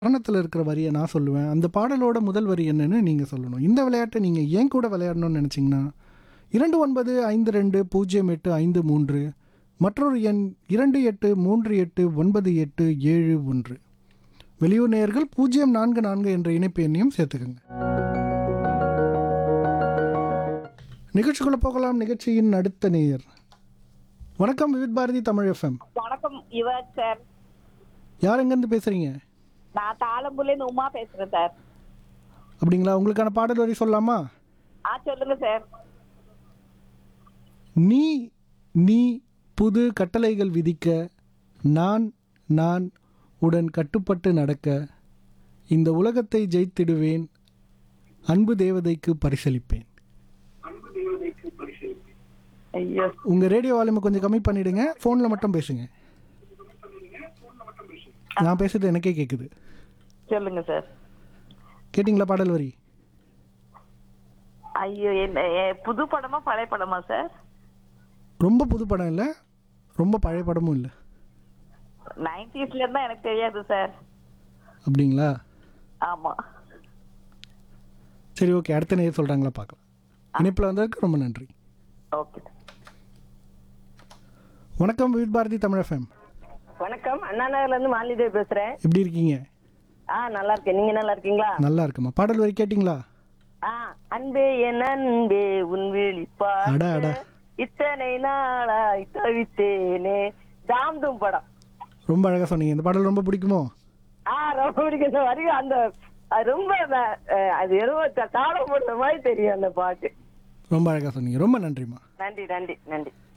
சரணத்தில் இருக்கிற வரியை நான் சொல்லுவேன் அந்த பாடலோட முதல் வரி என்னன்னு நீங்கள் சொல்லணும் இந்த விளையாட்டை நீங்கள் ஏன் கூட விளையாடணும்னு நினச்சிங்கன்னா இரண்டு ஒன்பது ஐந்து ரெண்டு பூஜ்ஜியம் எட்டு ஐந்து மூன்று மற்றொரு எண் இரண்டு எட்டு மூன்று எட்டு ஒன்பது எட்டு ஏழு ஒன்று வெளியூர் நேயர்கள் பூஜ்ஜியம் நான்கு நான்கு என்ற இணைப்பு எண்ணையும் சேர்த்துக்கோங்க நிகழ்ச்சிக்குள்ளே போகலாம் நிகழ்ச்சியின் அடுத்த நேயர் வணக்கம் விவித் பாரதி தமிழ் எஃப்எம் வணக்கம் யுவராஜ் சார் யார் எங்கேருந்து பேசுகிறீங்க நான் தாளம்புலேருந்து உமா பேசுறேன் சார் அப்படிங்களா உங்களுக்கான பாடல் வரி சொல்லலாமா ஆ சொல்லுங்க சார் நீ நீ புது கட்டளைகள் விதிக்க நான் நான் உடன் கட்டுப்பட்டு நடக்க இந்த உலகத்தை ஜெயித்திடுவேன் அன்பு தேவதைக்கு பரிசளிப்பேன் ஐயோ உங்கள் ரேடியோ வால்யூமை கொஞ்சம் கம்மி பண்ணிடுங்க ஃபோனில் மட்டும் பேசுங்க நான் பேசுறது எனக்கே கேட்குது சொல்லுங்க சார் கேட்டிங்களா பாடல் வரி ஐயோ என்ன ஏ, புது படமா பழைய படமா சார் ரொம்ப புது படம் இல்லை ரொம்ப பழைய படமும் இல்லை நைன்டிஸ்ல இருந்தா எனக்கு தெரியாது சார் அப்படிங்களா ஆமா சரி ஓகே அடுத்த நேரம் சொல்கிறாங்களா பார்க்கலாம் இணைப்பில் வந்ததுக்கு ரொம்ப நன்றி ஓகே வணக்கம் விவித் பாரதி தமிழ் எஃப்எம் வணக்கம் அண்ணா நகர்ல இருந்து மாலிதேவி பேசுறேன் எப்படி இருக்கீங்க ஆ நல்லா இருக்கேன் நீங்க நல்லா இருக்கீங்களா நல்லா இருக்குமா பாடல் வரி கேட்டிங்களா ஆ அன்பே என் அன்பே உன் விழிப்பா அட அட இத்தனை நாளாய் தவித்தேனே தாம்தும் படம் ரொம்ப அழகாக சொன்னீங்க இந்த பாடல் ரொம்ப பிடிக்குமோ ஆ ரொம்ப பிடிக்கும் இந்த வரி அந்த அது ரொம்ப ந- அஹ், அது ஏதோ தாளம் போடுற மாதிரி தெரியும் அந்த பாட்டு ரொம்ப அழகாக சொன்னீங்க ரொம்ப நன்றிம்மா நன்றி நன்றி நன்றி